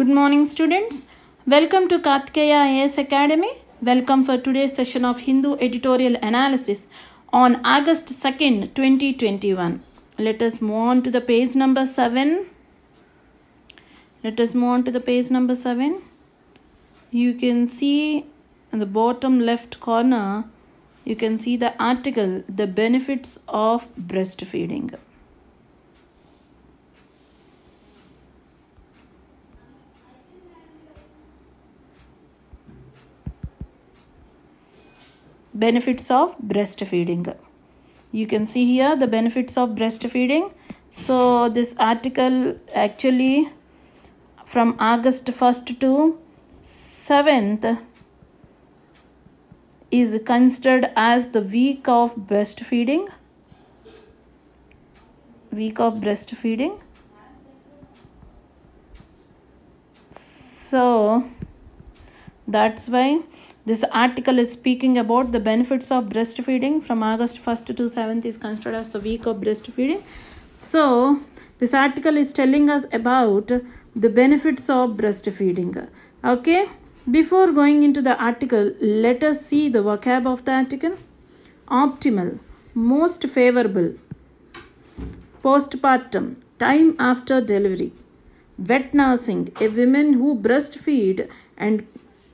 Good morning, students. Welcome to Kartikeya IAS Academy. Welcome for today's session of Hindu editorial analysis on August 2nd, 2021. Let us move on to the page number 7. Let us move on to the page number 7. You can see in the bottom left corner, you can see the article The Benefits of Breastfeeding. benefits of breastfeeding you can see here the benefits of breastfeeding so this article actually from august 1st to 7th is considered as the week of breastfeeding week of breastfeeding so that's why this article is speaking about the benefits of breastfeeding from August 1st to 7th is considered as the week of breastfeeding. So, this article is telling us about the benefits of breastfeeding. Okay, before going into the article, let us see the vocab of the article optimal, most favorable, postpartum, time after delivery, wet nursing, a woman who breastfeed and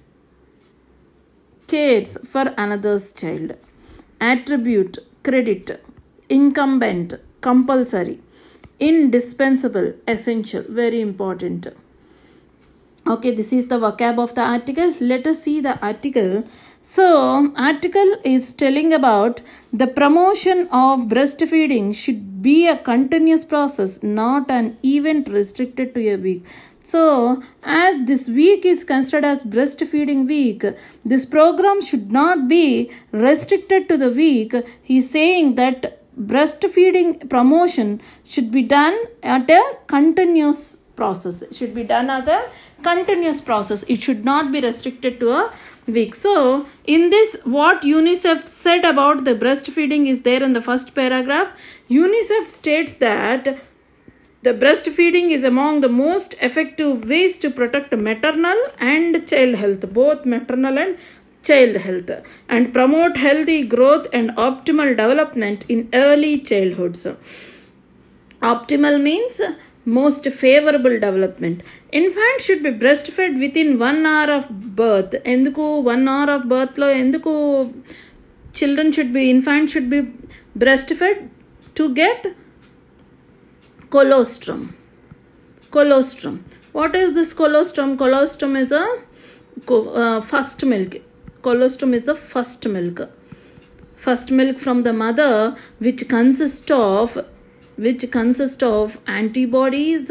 cares for another's child. Attribute, credit, incumbent, compulsory, indispensable, essential, very important. Okay, this is the vocab of the article. Let us see the article. So, article is telling about the promotion of breastfeeding should be a continuous process, not an event restricted to a week. So, as this week is considered as breastfeeding week, this program should not be restricted to the week. He is saying that breastfeeding promotion should be done at a continuous process. It should be done as a continuous process. It should not be restricted to a week. So, in this, what UNICEF said about the breastfeeding is there in the first paragraph. UNICEF states that the breastfeeding is among the most effective ways to protect maternal and child health, both maternal and child health, and promote healthy growth and optimal development in early childhoods. Optimal means most favorable development. Infant should be breastfed within one hour of birth. ఎందుకు one hour of బర్త్లో ఎందుకు children should be infant should be breast fed to get colostrum colostrum what is this colostrum colostrum is a uh, first milk colostrum is the first milk first milk from the mother which consists of which consists of antibodies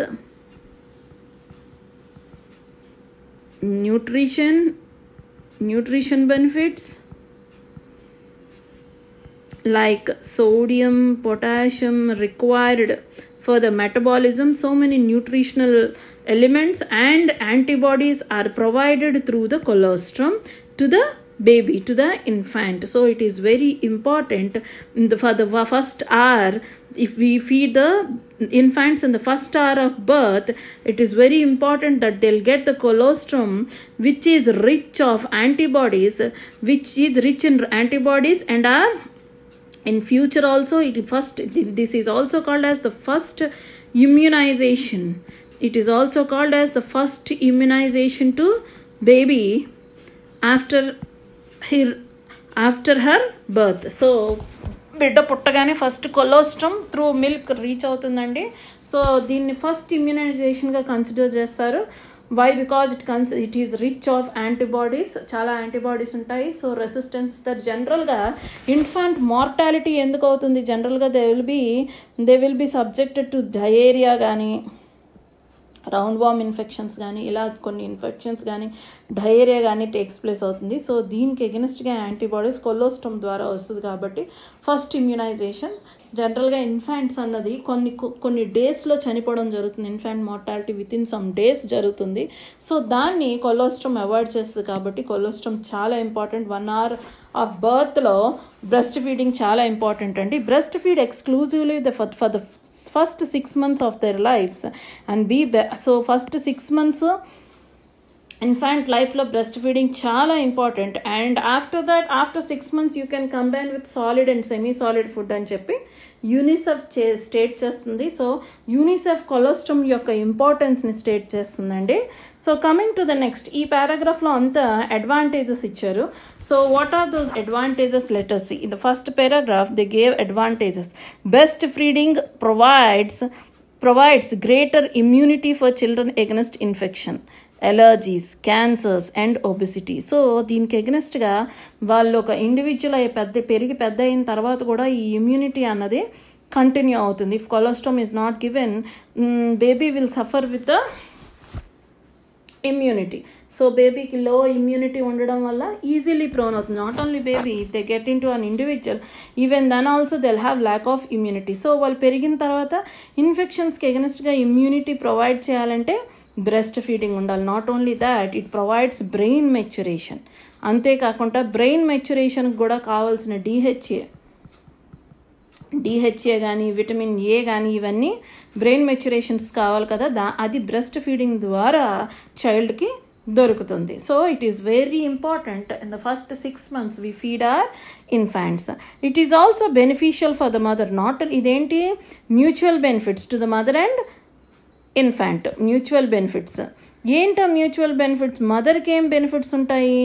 nutrition nutrition benefits like sodium potassium required for the metabolism so many nutritional elements and antibodies are provided through the colostrum to the baby to the infant so it is very important the, for the first hour if we feed the infants in the first hour of birth it is very important that they'll get the colostrum which is rich of antibodies which is rich in antibodies and are in future also it first this is also called as the first immunization it is also called as the first immunization to baby after her after her birth so బిడ్డ పుట్టగానే first colostrum through milk reach అవుతుందండి so దీన్ని first ఇమ్యునైజేషన్గా consider చేస్తారు why because it కన్స్ it is rich of antibodies చాలా antibodies ఉంటాయి so resistance ఇస్తారు జనరల్గా ఇన్ఫాంట్ మార్టాలిటీ ఎందుకు అవుతుంది జనరల్గా they will be they will be subjected to diarrhoea కానీ రౌండ్ వామ్ ఇన్ఫెక్షన్స్ కానీ ఇలా కొన్ని ఇన్ఫెక్షన్స్ కానీ డయేరియా కానీ టేక్స్ ప్లేస్ అవుతుంది సో దీనికి ఎగెనిస్ట్గా యాంటీబాడీస్ కొలోస్టమ్ ద్వారా వస్తుంది కాబట్టి ఫస్ట్ ఇమ్యునైజేషన్ జనరల్గా ఇన్ఫాంట్స్ అన్నది కొన్ని కొన్ని డేస్లో చనిపోవడం జరుగుతుంది infant mortality with in some days జరుగుతుంది సో దాన్ని కొలోస్ట్రమ్ అవాయిడ్ చేస్తుంది కాబట్టి కొలోస్ట్రమ్ చాలా ఇంపార్టెంట్ వన్ అవర్ ఆఫ్ బర్త్లో బ్రెస్ట్ ఫీడింగ్ చాలా ఇంపార్టెంట్ అండి breast feed exclusively the for for the first six months of their life's and be so first six months infant లైఫ్లో breast feeding చాలా important and after that after six months you can combine with solid and semi solid food అని చెప్పి UNICEF చే state చేస్తుంది so UNICEF colostrum యొక్క ఇంపార్టెన్స్ని state చేస్తుందండి so coming to the next ఈ పారాగ్రాఫ్లో అంతా అడ్వాంటేజెస్ ఇచ్చారు so what are those advantages letters in the first paragraph they gave advantages breast feeding provides provides greater immunity for children against infection allergies cancers and obesity so దీనికి ఎగ్నెస్ట్గా వాళ్ళు ఒక individual అయ్యి పెద్ద పెరిగి పెద్ద అయిన తర్వాత కూడా ఈ ఇమ్యూనిటీ అన్నది కంటిన్యూ అవుతుంది if colostrum is not given baby will suffer with the immunity so బేబీకి లో ఇమ్యూనిటీ ఉండడం వల్ల ఈజీలీ ప్రోన్ అవుతుంది not only baby if they get in to an individual even then also they'll have lack of immunity so వాళ్ళు పెరిగిన తర్వాత ఇన్ఫెక్షన్స్కి ఎగనెస్ట్గా immunity provide చేయాలంటే బ్రెస్ట్ ఫీడింగ్ ఉండాలి not only that it provides brain maturation అంతేకాకుండా brain మెచ్యురేషన్కి కూడా కావాల్సిన డిహెచ్ఏ డిహెచ్ఏ కానీ విటమిన్ ఏ కానీ ఇవన్నీ బ్రెయిన్ మెచ్యురేషన్స్ కావాలి కదా దా అది బ్రెస్ట్ ఫీడింగ్ ద్వారా చైల్డ్కి దొరుకుతుంది so it is very important in the first six months we feed our infants it is also beneficial for the mother not ఇదేంటి mutual benefits to the mother and infant mutual benefits ఏంటో mutual benefits మదర్కి ఏం benefits ఉంటాయి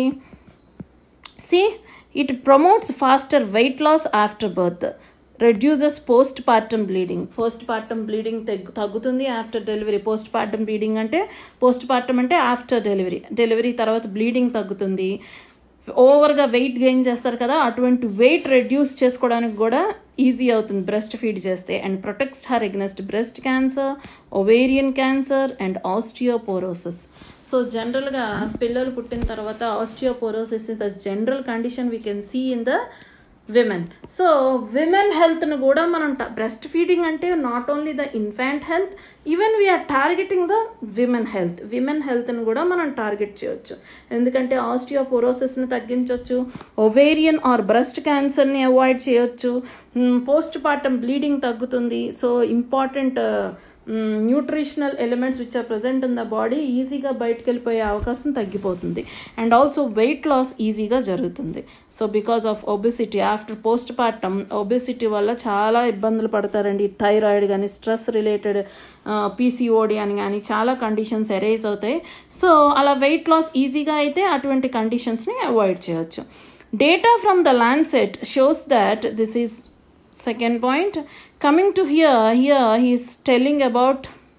see it promotes faster weight loss after birth reduces postpartum bleeding postpartum bleeding తగ్గు తగ్గుతుంది after delivery postpartum bleeding అంటే postpartum అంటే after delivery delivery తర్వాత bleeding తగ్గుతుంది ఓవర్గా వెయిట్ గెయిన్ చేస్తారు కదా అటువంటి వెయిట్ రెడ్యూస్ చేసుకోవడానికి కూడా ఈజీ అవుతుంది బ్రెస్ట్ ఫీడ్ చేస్తే and protects her against breast cancer ovarian cancer and osteoporosis so జనరల్గా పిల్లలు పుట్టిన తర్వాత osteoporosis is the general condition we can see in the women so women హెల్త్ను కూడా మనం బ్రెస్ట్ ఫీడింగ్ అంటే not only the infant health even we are targeting the women health women హెల్త్ని కూడా మనం టార్గెట్ చేయొచ్చు ఎందుకంటే ఆస్టియోపోరోసిస్ని తగ్గించవచ్చు ఒవేరియన్ ఆర్ బ్రెస్ట్ క్యాన్సర్ని అవాయిడ్ చేయొచ్చు పోస్ట్ పార్టమ్ బ్లీడింగ్ తగ్గుతుంది so important nutritional elements which are present in the body ఈజీగా బయటకు వెళ్ళిపోయే అవకాశం తగ్గిపోతుంది అండ్ ఆల్సో వెయిట్ లాస్ ఈజీగా జరుగుతుంది so because of obesity after postpartum obesity వల్ల చాలా ఇబ్బందులు పడతారండి థైరాయిడ్ కానీ స్ట్రెస్ రిలేటెడ్ పీసీఓడి అని కానీ చాలా కండిషన్స్ ఎరేజ్ అవుతాయి సో అలా వెయిట్ లాస్ ఈజీగా అయితే అటువంటి కండిషన్స్ని అవాయిడ్ చేయొచ్చు data from the Lancet shows that this is second point coming to here here he is telling about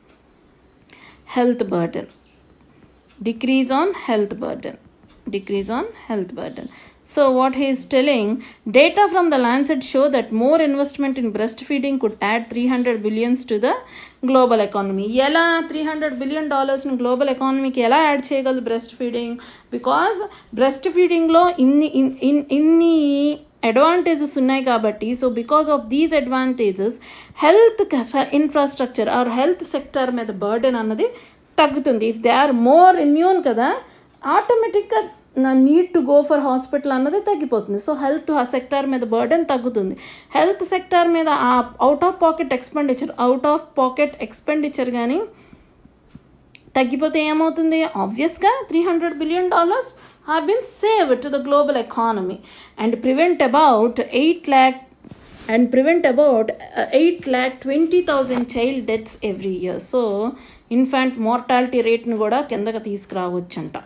health burden decrease on health burden decrease on health burden so what he is telling data from the lancet show that more investment in breastfeeding could add 300 billions to the global economy ఎలా three hundred billion డాలర్స్ని global ఎకానమీకి ఎలా add చేయగలదు breast feeding because breast ఫీడింగ్లో ఇన్ని ఇన్ ఇన్ని advantages ఉన్నాయి కాబట్టి so because of these advantages health infrastructure or health sector మీద బర్డెన్ అన్నది తగ్గుతుంది if they are more immune కదా ఆటోమేటిక్గా no need to go for hospital అన్నది తగ్గిపోతుంది సో హెల్త్ సెక్టార్ మీద బర్డెన్ తగ్గుతుంది హెల్త్ సెక్టార్ మీద ఆ out of pocket expenditure out of pocket expenditure కానీ తగ్గిపోతే ఏమవుతుంది ఆబ్వియస్గా three hundred billion dollars have been saved to the global economy and prevent about 8 lakh and prevent about uh, 8 lakh 20,000 child deaths every year. So, infant mortality rate ని కూడా కిందకి తీసుకురావచ్చంట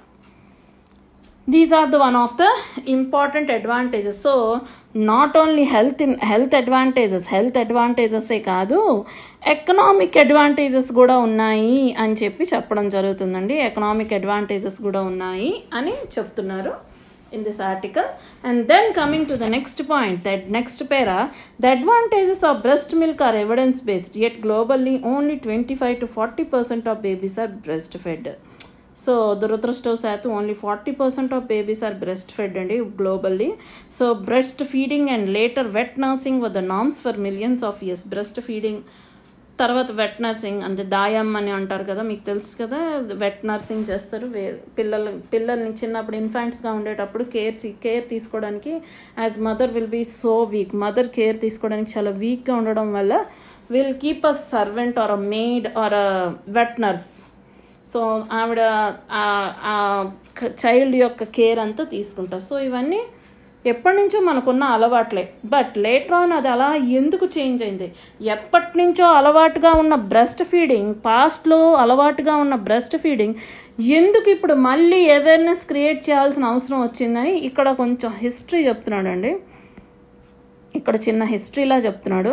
these are the one of the important advantages so not only health in health advantages health అడ్వాంటేజెసే కాదు economic advantages కూడా ఉన్నాయి అని చెప్పి చెప్పడం జరుగుతుందండి ఎకనామిక్ అడ్వాంటేజెస్ కూడా ఉన్నాయి అని చెప్తున్నారు in this article and then coming to the next point that next para the advantages of breast milk are evidence based yet globally only 25 to 40 percent of babies are breastfed so దురదృష్టవశాత్తు only forty percent of babies are breastfed అండి globally so breast feeding and later wet nursing were the norms for millions of years breast feeding తర్వాత wet nursing అంటే దాయం అని అంటారు కదా మీకు తెలుసు కదా వెట్ నర్సింగ్ చేస్తారు వే పిల్లల పిల్లల్ని చిన్నప్పుడు ఇన్ఫాంట్స్గా ఉండేటప్పుడు కేర్ కేర్ తీసుకోవడానికి as mother will be so weak mother care తీసుకోవడానికి చాలా వీక్గా ఉండడం వల్ల will keep a servant or a maid or a wet nurse so ఆవిడ ఆ చైల్డ్ యొక్క కేర్ అంతా తీసుకుంటారు సో ఇవన్నీ ఎప్పటి నుంచో మనకున్న అలవాట్లే బట్ లేటర్ ఆన్ అది అలా ఎందుకు చేంజ్ అయింది ఎప్పటి నుంచో అలవాటుగా ఉన్న బ్రెస్ట్ ఫీడింగ్ పాస్ట్లో అలవాటుగా ఉన్న బ్రెస్ట్ ఫీడింగ్ ఎందుకు ఇప్పుడు మళ్ళీ అవేర్నెస్ క్రియేట్ చేయాల్సిన అవసరం వచ్చిందని ఇక్కడ కొంచెం హిస్టరీ చెప్తున్నాడండి ఇక్కడ చిన్న హిస్టరీలా చెప్తున్నాడు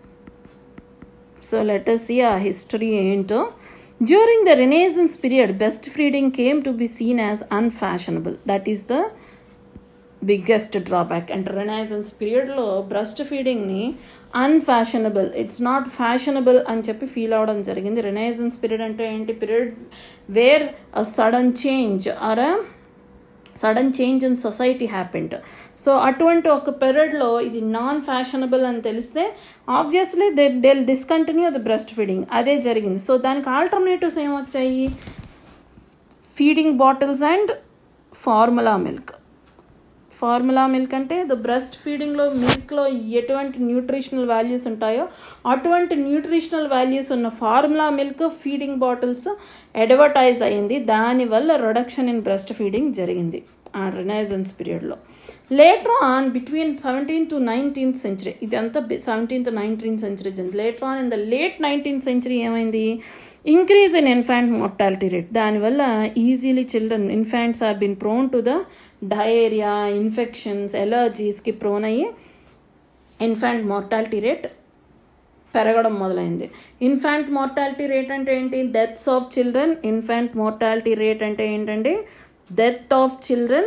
సో లెటర్స్ సి ఆ హిస్టరీ ఏంటో during the Renaissance period breast feeding came to be seen as unfashionable that is the biggest drawback and Renaissance పీరియడ్లో బ్రెస్ట్ ఫీడింగ్ని అన్ఫ్యాషనబుల్ ఇట్స్ నాట్ ఫ్యాషనబుల్ అని చెప్పి ఫీల్ అవడం జరిగింది రెనైజన్స్ పీరియడ్ అంటే ఏంటి period where a sudden change or a sudden change in society happened so అటువంటి ఒక పీరియడ్లో ఇది నాన్ ఫ్యాషనబుల్ అని తెలిస్తే obviously they they discontinue the breast feeding అదే జరిగింది సో దానికి ఆల్టర్నేటివ్స్ ఏమొచ్చాయి feeding bottles and formula milk formula milk అంటే ద బ్రెస్ట్ ఫీడింగ్లో మిల్క్లో ఎటువంటి న్యూట్రిషనల్ వాల్యూస్ ఉంటాయో అటువంటి న్యూట్రిషనల్ వాల్యూస్ ఉన్న formula milk feeding bottles advertise అయింది దానివల్ల రొడక్షన్ ఇన్ బ్రెస్ట్ ఫీడింగ్ జరిగింది ఆ రినైజన్స్ పీరియడ్లో later on between seventeen to nineteenth century ఇదంతా సెవెంటీన్త్ నైన్టీన్త్ సెంచరీ జరిగింది later on in the late nineteenth century ఏమైంది increase in infant mortality rate దానివల్ల easily children infants are been prone to the diarrhoea infections ఎలర్జీస్కి prone అయ్యి infant mortality rate పెరగడం మొదలైంది infant mortality rate అంటే ఏంటి deaths of children infant mortality rate అంటే ఏంటంటే death of children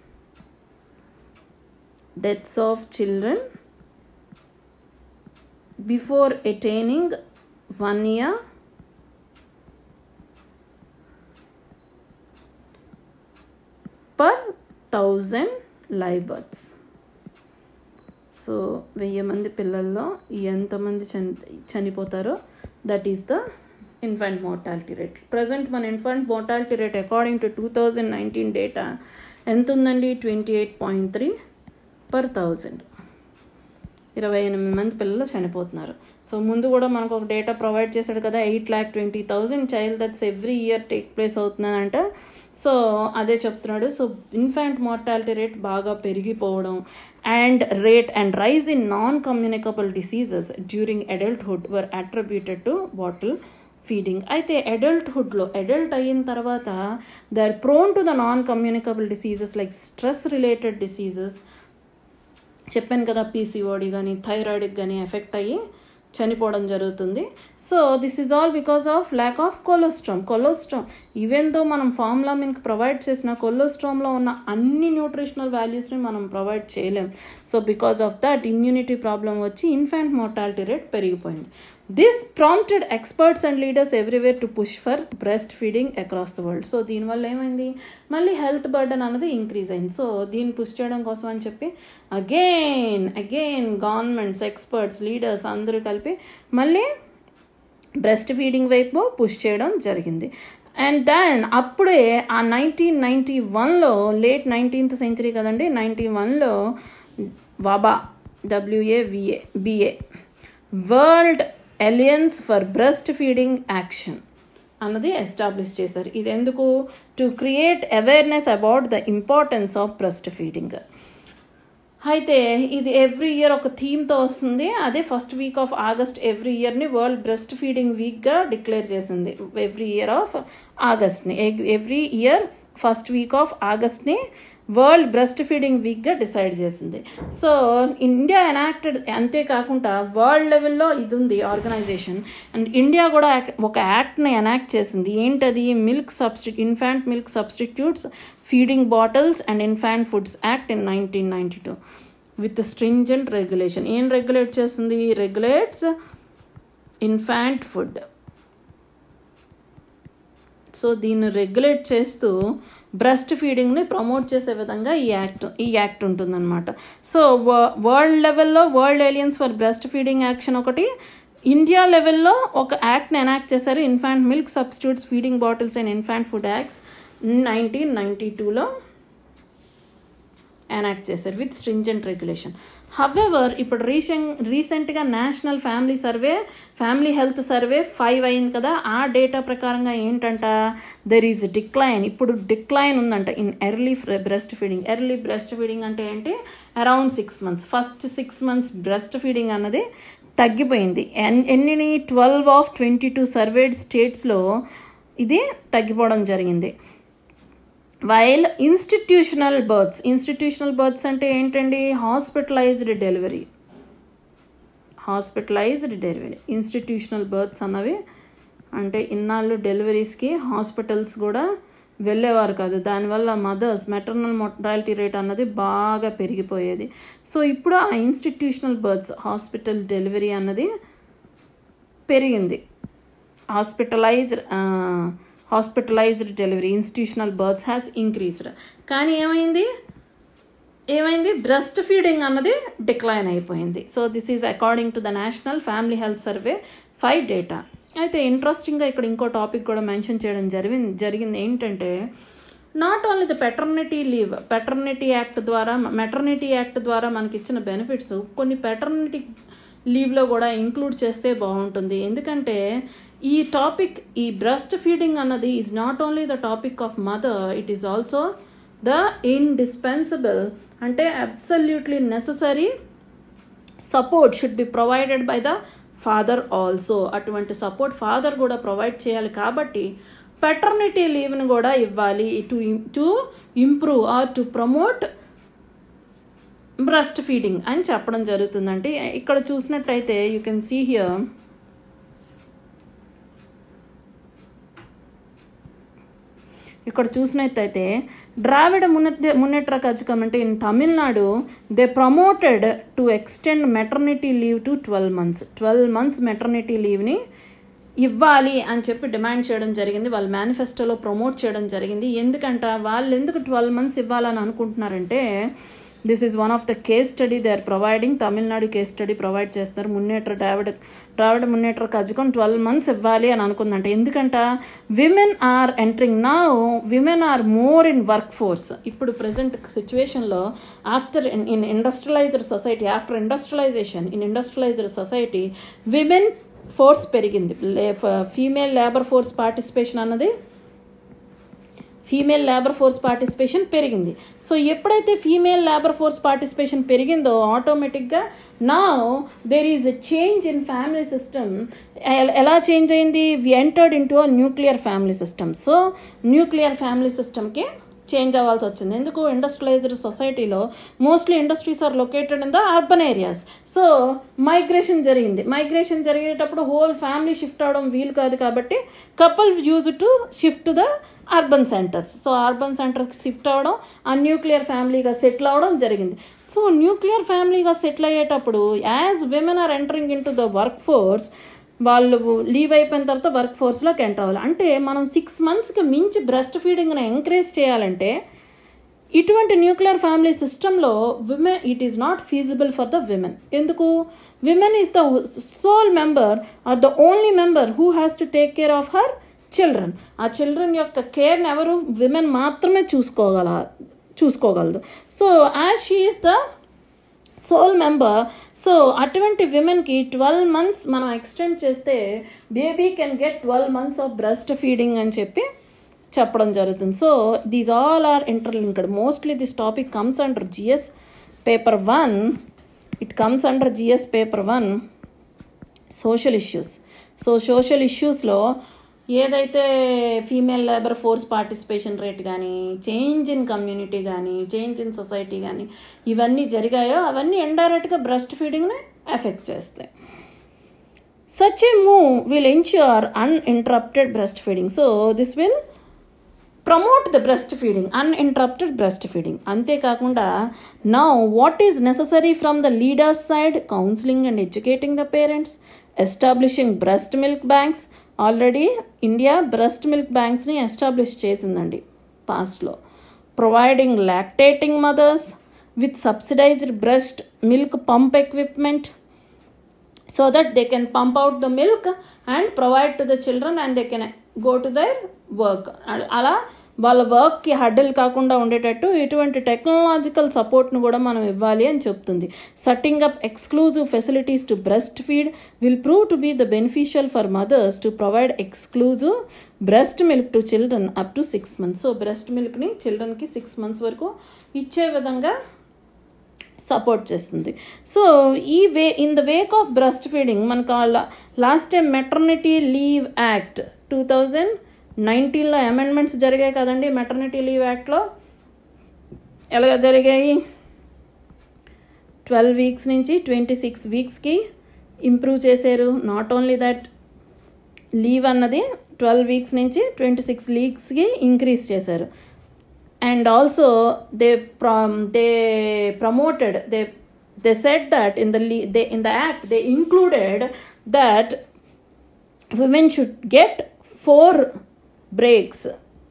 deaths of children before attaining one year per thousand live births so వెయ్యి మంది పిల్లల్లో ఎంతమంది చని చనిపోతారో that is the infant mortality rate present మన infant mortality rate according to two thousand nineteen data ఎంత ఉందండి twenty eight point three per thousand ఇరవై ఎనిమిది మంది పిల్లలు చనిపోతున్నారు సో ముందు కూడా మనకు ఒక డేటా ప్రొవైడ్ చేశాడు కదా eight lakh twenty thousand child that's every year take place అవుతుందంట సో అదే చెప్తున్నాడు సో ఇన్ఫాంట్ మార్టాలిటీ రేట్ బాగా పెరిగిపోవడం and rate and rise in non communicable diseases during adulthood were attributed to bottle feeding అయితే అడల్ట్హుడ్లో adult అయిన తర్వాత they are prone to the non communicable diseases like stress related diseases చెప్పాను కదా PCOD కానీ థైరాయిడ్కి కానీ ఎఫెక్ట్ అయ్యి చనిపోవడం జరుగుతుంది so this is all because of lack of colostrum colostrum even though మనం ఫార్ములా మిల్క్ ప్రొవైడ్ చేసిన కొలెస్ట్రామ్లో ఉన్న అన్ని న్యూట్రిషనల్ వాల్యూస్ని మనం ప్రొవైడ్ చేయలేం so because of that immunity problem వచ్చి ఇన్ఫాంట్ మోర్టాలిటీ రేట్ పెరిగిపోయింది this prompted experts and leaders everywhere to push for breast feeding across the world so దీనివల్ల ఏమైంది మళ్ళీ హెల్త్ బర్డన్ అనేది ఇంక్రీజ్ అయింది సో దీన్ని పుష్ చేయడం కోసం అని చెప్పి again again governments experts leaders అందరూ కలిపి మళ్ళీ బ్రెస్ట్ ఫీడింగ్ వైపు పుష్ చేయడం జరిగింది అండ్ దెన్ అప్పుడే ఆ నైన్టీన్ నైంటీ వన్లో లేట్ నైన్టీన్త్ సెంచరీ కదండి నైంటీ వన్లో వబా WABA BA world alliance for breast feeding action అన్నది ఎస్టాబ్లిష్ చేశారు ఇది ఎందుకు to create awareness about the importance of breast feeding అయితే ఇది ఎవ్రీ ఇయర్ ఒక థీమ్తో వస్తుంది అదే first week of August every ఇయర్ని వరల్డ్ బ్రెస్ట్ ఫీడింగ్ వీక్గా డిక్లేర్ చేసింది ఎవ్రీ ఇయర్ ఆఫ్ ఆగస్ట్ని every year first week of ఆగస్ట్ని వరల్డ్ బ్రెస్ట్ ఫీడింగ్ వీక్గా డిసైడ్ చేసింది సో ఇండియా ఎనాక్టెడ్ అంతేకాకుండా వరల్డ్ లెవెల్లో ఇది ఉంది ఆర్గనైజేషన్ అండ్ ఇండియా కూడా ఒక యాక్ట్ని ఎనాక్ట్ చేసింది ఏంటది మిల్క్ సబ్స్టి infant milk substitutes feeding bottles and infant foods act in nineteen ninety two with stringent regulation ఏం రెగ్యులేట్ చేస్తుంది రెగ్యులేట్స్ ఇన్ఫాంట్ ఫుడ్ సో దీన్ని రెగ్యులేట్ చేస్తూ బ్రెస్ట్ ఫీడింగ్ని ప్రమోట్ చేసే విధంగా ఈ యాక్ట్ ఈ యాక్ట్ ఉంటుందన్నమాట సో వరల్డ్ లెవెల్లో world alliance for breast feeding action ఒకటి ఇండియా లెవెల్లో ఒక యాక్ట్ని ఎనాక్ట్ చేశారు infant milk substitutes feeding bottles and infant food acts nineteen ninety టూలో ఎనాక్ట్ చేశారు విత్ స్ట్రింజెంట్ రెగ్యులేషన్ హవెవర్ ఇప్పుడు రీసెంట్ రీసెంట్గా national family survey family health survey five అయింది కదా ఆ డేటా ప్రకారంగా ఏంటంట దెర్ ఈజ్ డిక్లైన్ ఇప్పుడు డిక్లైన్ ఉందంట in early breast feeding early breast feeding అంటే ఏంటి around six months first six months breast feeding అన్నది తగ్గిపోయింది ఎన్ ఎన్ని twelve of twenty two surveyed స్టేట్స్లో ఇది తగ్గిపోవడం జరిగింది while institutional births institutional births అంటే ఏంటండి hospitalised delivery hospitalised delivery institutional births అన్నవి అంటే ఇన్నాళ్ళు డెలివరీస్కి హాస్పిటల్స్ కూడా వెళ్ళేవారు కాదు దానివల్ల మదర్స్ మెటర్నల్ మొర్టాలిటీ రేట్ అన్నది బాగా పెరిగిపోయేది సో ఇప్పుడు ఆ ఇన్స్టిట్యూషనల్ బర్త్స్ హాస్పిటల్ డెలివరీ అన్నది పెరిగింది hospitalised hospitalised delivery institutional births has increased కానీ ఏమైంది ఏమైంది బ్రెస్ట్ ఫీడింగ్ అన్నది డిక్లైన్ అయిపోయింది so this is according to the national family health survey five data అయితే ఇంట్రెస్టింగ్గా ఇక్కడ ఇంకో టాపిక్ కూడా మెన్షన్ చేయడం జరిగింది జరిగింది ఏంటంటే not only the paternity leave paternity act ద్వారా మెటర్నిటీ యాక్ట్ ద్వారా మనకి ఇచ్చిన బెనిఫిట్స్ కొన్ని పెటర్నిటీ లీవ్లో కూడా ఇంక్లూడ్ చేస్తే బాగుంటుంది ఎందుకంటే ఈ టాపిక్ ఈ బ్రెస్ట్ ఫీడింగ్ అన్నది is not only the topic of mother it is also the indispensable అంటే absolutely necessary support should be provided by the father also అటువంటి సపోర్ట్ ఫాదర్ కూడా ప్రొవైడ్ చేయాలి కాబట్టి పెటర్నిటీ లీవ్ని కూడా ఇవ్వాలి to to improve or to promote breast feeding అని చెప్పడం జరుగుతుందంటే ఇక్కడ చూసినట్టయితే యూ కెన్ సీ హియర్ ఇక్కడ చూసినట్టయితే ద్రావిడ మున్నె మున్నెట్ర కజకం అంటే in Tamil Nadu they promoted to extend maternity leave to twelve months twelve months maternity లీవ్ని ఇవ్వాలి అని చెప్పి డిమాండ్ చేయడం జరిగింది వాళ్ళ మేనిఫెస్టోలో ప్రమోట్ చేయడం జరిగింది ఎందుకంట వాళ్ళు ఎందుకు ట్వెల్వ్ మంత్స్ ఇవ్వాలని అనుకుంటున్నారంటే this is one of the case study they are providing Tamil Nadu case study provide చేస్తారు మున్నేటర్ ద్రావిడ ద్రావిడ మున్నేటర్ కజకం ట్వెల్వ్ మంత్స్ ఇవ్వాలి అని అనుకుందంట ఎందుకంట విమెన్ ఆర్ ఎంటరింగ్ నా women are more in work force ఇప్పుడు ప్రజెంట్ సిచ్యువేషన్లో after in industrialised society after industrialisation in industrialised society women force పెరిగింది female labour force participation అన్నది ఫీమేల్ లేబర్ ఫోర్స్ పార్టిసిపేషన్ పెరిగింది సో ఎప్పుడైతే ఫీమేల్ లేబర్ ఫోర్స్ పార్టిసిపేషన్ పెరిగిందో ఆటోమేటిక్గా నా there is a change in family system ఎలా change అయింది we entered into a nuclear family system so nuclear family సిస్టమ్కి change అవ్వాల్సి వచ్చింది ఎందుకు ఇండస్ట్రియలైజ్డ్ సొసైటీలో mostly industries are located in the urban areas so migration జరిగింది migration జరిగేటప్పుడు whole family shift అవడం వీలు కాదు కాబట్టి couple use to shift the urban centres so urban సెంటర్కి షిఫ్ట్ అవ్వడం ఆ న్యూక్లియర్ ఫ్యామిలీగా సెటిల్ అవ్వడం జరిగింది సో న్యూక్లియర్ ఫ్యామిలీగా సెటిల్ అయ్యేటప్పుడు as women are entering into the work force వాళ్ళు లీవ్ అయిపోయిన తర్వాత వర్క్ ఫోర్స్లోకి ఎంటర్ అవ్వాలి అంటే మనం సిక్స్ మంత్స్కి మించి బ్రెస్ట్ ఫీడింగ్ని ఎంకరేజ్ చేయాలంటే ఇటువంటి న్యూక్లియర్ ఫ్యామిలీ సిస్టంలో women it is not feasible for the women ఎందుకు women is the sole member or the only member who has to take care of her children ఆ చిల్డ్రన్ యొక్క కేర్ని ఎవరు విమెన్ మాత్రమే చూసుకోగల చూసుకోగలదు so as she is the sole member so అటువంటి విమెన్కి ట్వెల్వ్ మంత్స్ మనం ఎక్స్టెండ్ చేస్తే baby can get twelve months of breast feeding అని చెప్పి చెప్పడం జరుగుతుంది so these all are interlinked mostly this topic comes under GS paper one it comes under GS paper one social issues so social ఇష్యూస్లో ఏదైతే female labour force participation rate కానీ change in community కానీ change in society కానీ ఇవన్నీ జరిగాయో అవన్నీ ఇండైరెక్ట్గా breast ఫీడింగ్ని ఎఫెక్ట్ చేస్తాయి such a move will ensure uninterrupted breast feeding so this will promote the breast feeding uninterrupted breast feeding అంతేకాకుండా now what is necessary from the leaders side counselling and educating the parents establishing breast milk banks already India breast milk బ్యాంక్స్ని establish చేసిందండి పాస్ట్లో providing lactating mothers with subsidised breast milk pump equipment so that they can pump out the milk and provide to the children and they can go to their work అలా వాళ్ళ వర్క్కి హడ్డలు కాకుండా ఉండేటట్టు ఇటువంటి technological సపోర్ట్ను కూడా మనం ఇవ్వాలి అని చెప్తుంది setting up exclusive facilities to breast feed will prove to be the beneficial for mothers to provide exclusive breast milk to children up to six months so breast మిల్క్ని చిల్డ్రన్కి సిక్స్ మంత్స్ వరకు ఇచ్చే విధంగా సపోర్ట్ చేస్తుంది so ఈ way in the wake of breast feeding మనకు last time maternity leave act two thousand నైన్టీన్లో amendments జరిగాయి కదండి మెటర్నిటీ లీవ్ యాక్ట్లో ఎలాగ జరిగాయి ట్వెల్వ్ వీక్స్ నుంచి ట్వంటీ సిక్స్ వీక్స్కి ఇంప్రూవ్ చేశారు నాట్ ఓన్లీ దట్ లీవ్ అన్నది ట్వెల్వ్ వీక్స్ నుంచి ట్వంటీ సిక్స్ వీక్స్కి ఇంక్రీజ్ చేశారు and also they prom they promoted they they said that in the le- they in the act they included that women should get four breaks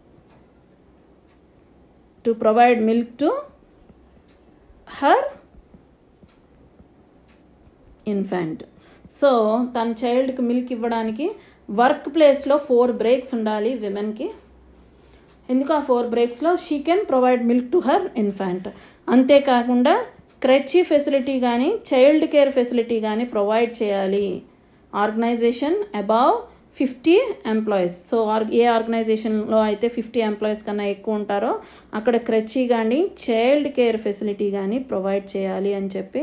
to provide milk to her infant so తన చైల్డ్కి milk ఇవ్వడానికి work ప్లేస్లో four breaks ఉండాలి విమెన్కి ఎందుకు ఆ four బ్రేక్స్లో she can provide milk to her infant అంతేకాకుండా క్రెచ్చి ఫెసిలిటీ కానీ చైల్డ్ కేర్ ఫెసిలిటీ కానీ ప్రొవైడ్ చేయాలి organisation above fifty employees so or a ఆర్గనైజేషన్లో అయితే ఫిఫ్టీ ఎంప్లాయీస్ కన్నా ఎక్కువ ఉంటారో అక్కడ క్రెచ్చి కానీ చైల్డ్ కేర్ ఫెసిలిటీ కానీ ప్రొవైడ్ చేయాలి అని చెప్పి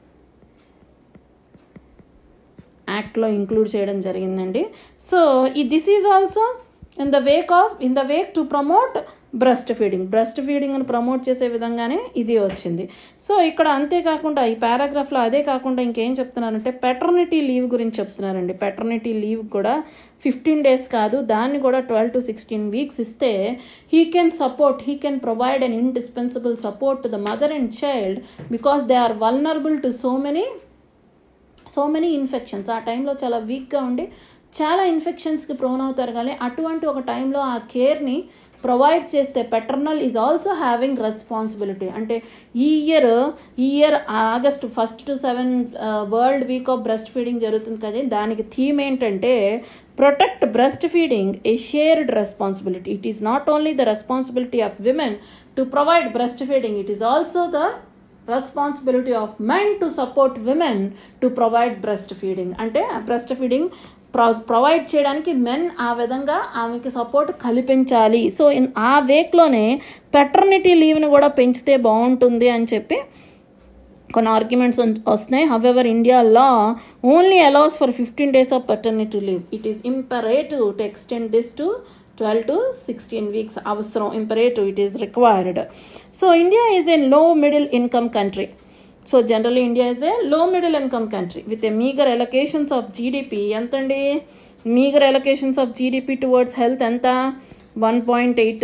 యాక్ట్లో ఇంక్లూడ్ చేయడం జరిగిందండి సో ఈ this is also in the wake of in the wake to promote breast feeding breast ఫీడింగ్ని ప్రమోట్ చేసే విధంగానే ఇది వచ్చింది సో ఇక్కడ అంతేకాకుండా ఈ పారాగ్రాఫ్లో అదే కాకుండా ఇంకేం చెప్తున్నారంటే పెటర్నిటీ లీవ్ గురించి చెప్తున్నారండి పెటర్నిటీ లీవ్ కూడా ఫిఫ్టీన్ డేస్ కాదు దాన్ని కూడా ట్వెల్వ్ టు సిక్స్టీన్ వీక్స్ ఇస్తే he can support he can provide an indispensable support to the mother and child because they are vulnerable to so many so many infections ఆ టైంలో చాలా వీక్గా ఉండి చాలా ఇన్ఫెక్షన్స్కి ప్రోన్ అవుతారు కానీ అటువంటి ఒక టైంలో ఆ కేర్ని ప్రొవైడ్ చేస్తే paternal is also having responsibility అంటే ఈ ఇయర్ ఈ year August first to seven world week of breast feeding జరుగుతుంది కదా దానికి థీమ్ ఏంటంటే protect breast feeding a shared responsibility it is not only the responsibility of women to provide breast feeding it is also the responsibility of men to support women to provide breast feeding అంటే breast feeding provide చేయడానికి men ఆ విధంగా ఆమెకి support కల్పించాలి so in ఆ వేక్లోనే paternity లీవ్ని కూడా పెంచితే బాగుంటుంది అని చెప్పి కొన్ని ఆర్గ్యుమెంట్స్ వస్తున్నాయి however India law only allows for fifteen days of paternity leave it is imperative to extend this to twelve to sixteen weeks అవసరం imperative it is required so India is a low middle income country so generally India is a low middle income country with a meagre allocations of GDP ఎంతండి meagre allocations of GDP towards health ఎంత one point eight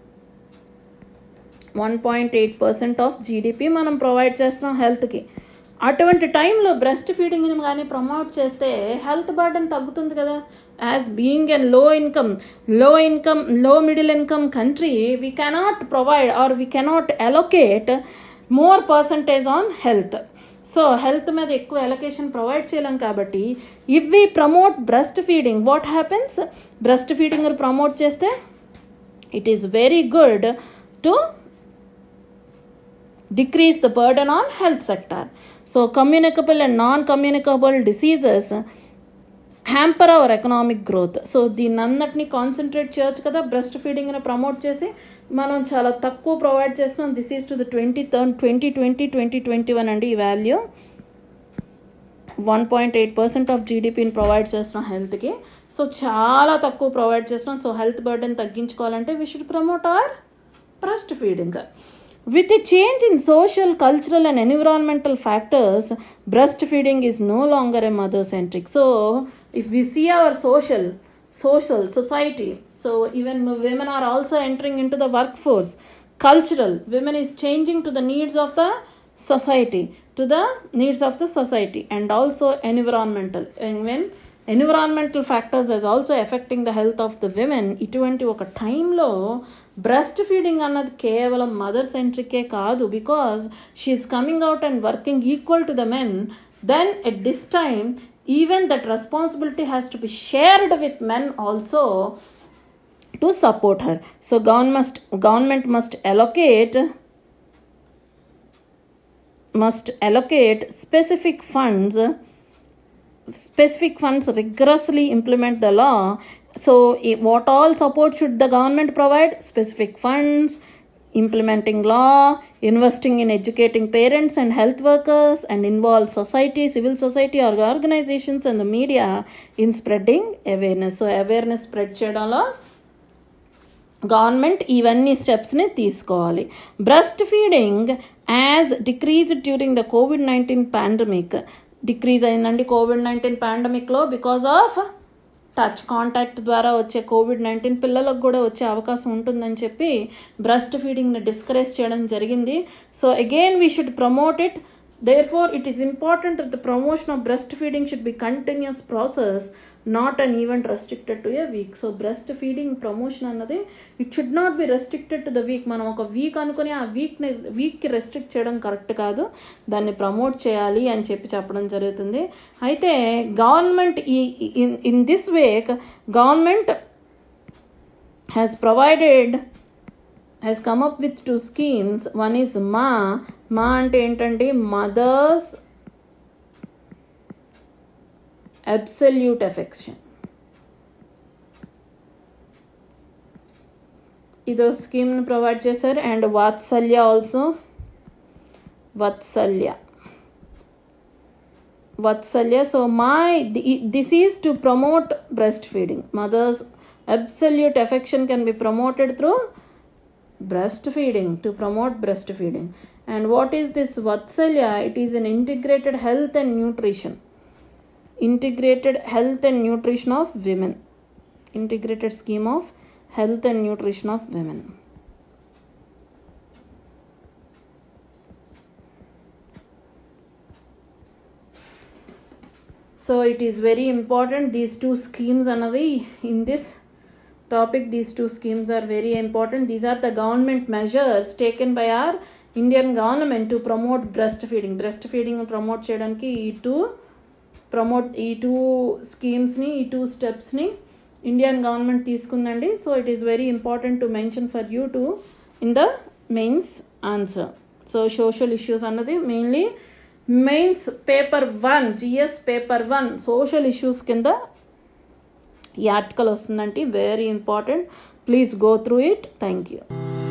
one point eight percent of GDP మనం provide చేస్తున్నాం హెల్త్కి అటువంటి టైంలో breast ఫీడింగ్ని కానీ promote చేస్తే health burden తగ్గుతుంది కదా యాజ్ బీయింగ్ ఎన్ లో income low income low middle income country we cannot provide or we cannot allocate more percentage on health so health మీద ఎక్కువ ఎలకేషన్ ప్రొవైడ్ చేయలేం కాబట్టి if we promote breast feeding what happens breast feeding promote చేస్తే it is very good to decrease the burden on health sector so communicable and non-communicable diseases hamper our economic growth so దీన్ని అన్నిటిని concentrate చేయొచ్చు కదా breast ఫీడింగ్ని promote చేసి మనం చాలా తక్కువ ప్రొవైడ్ చేస్తున్నాం this is to the twenty third twenty twenty twenty twenty one అండి ఈ value one point eight percent of జీడిపిని ప్రొవైడ్ చేస్తున్నాం హెల్త్కి సో చాలా తక్కువ ప్రొవైడ్ చేస్తున్నాం సో హెల్త్ బర్డెన్ తగ్గించుకోవాలంటే we should promote our breast feeding With a change in social, cultural, and environmental factors, breastfeeding is no longer a mother centric. So, if we see our social, social society, so even women are also entering into the workforce. Cultural, women is changing to the needs of the society, to the needs of the society, and also environmental. And when environmental factors is also affecting the health of the women ఇటువంటి ఒక టైంలో breast feeding అన్నది కేవలం mother సెంట్రికే కాదు because she is coming out and working equal to the men then at this time even that responsibility has to be shared with men also to support her so government must government must allocate must allocate specific funds specific funds rigorously implement the law so i- what all support should the government provide specific funds implementing law investing in educating parents and health workers and involve society civil society or organizations and the media in spreading awareness so awareness spread చేయడంలో government ఇవన్నీ స్టెప్స్ని తీసుకోవాలి breast feeding has decreased during the COVID nineteen pandemic decrease అయిందండి COVID nineteen పాండమిక్లో because of touch contact ద్వారా వచ్చే Covid nineteen పిల్లలకు కూడా వచ్చే అవకాశం ఉంటుందని చెప్పి బ్రెస్ట్ ఫీడింగ్ని డిస్కరేజ్ చేయడం జరిగింది so again we should promote it therefore it is important that the promotion of breast feeding should be continuous process not an event restricted to a week so breast feeding promotion అన్నది it should not be restricted to the week మనం ఒక week అనుకుని ఆ వీక్ని వీక్కి restrict చేయడం correct కాదు దాన్ని promote చేయాలి అని చెప్పి చెప్పడం జరుగుతుంది అయితే గవర్నమెంట్ ఈ in in this wake government has provided has come up with two schemes one is MAA MAA అంటే ఏంటంటే మదర్స్ అబ్సల్యూట్ ఎఫెక్షన్ ఇదో స్కీమ్ని ప్రొవైడ్ చేశారు and Vatsalya also Vatsalya Vatsalya so MAA this is to promote breast feeding mothers absolute affection can be promoted through breastfeeding to promote breastfeeding and what is this vatsalya it is an integrated health and nutrition integrated health and nutrition of women integrated scheme of health and nutrition of women so it is very important these two schemes annavi in this topic these two schemes are very important these are the government measures taken by our indian government to promote breastfeeding breastfeeding promote చేయడానికి ఈ two promote ఈ two స్కీమ్స్ని ఈ two స్టెప్స్ని Indian government తీసుకుందండి so it is very important to mention for you to in the mains answer so social issues అన్నది mainly mains paper one GS paper one social issues కింద ఈ article వస్తుందంటే very important please go through it thank you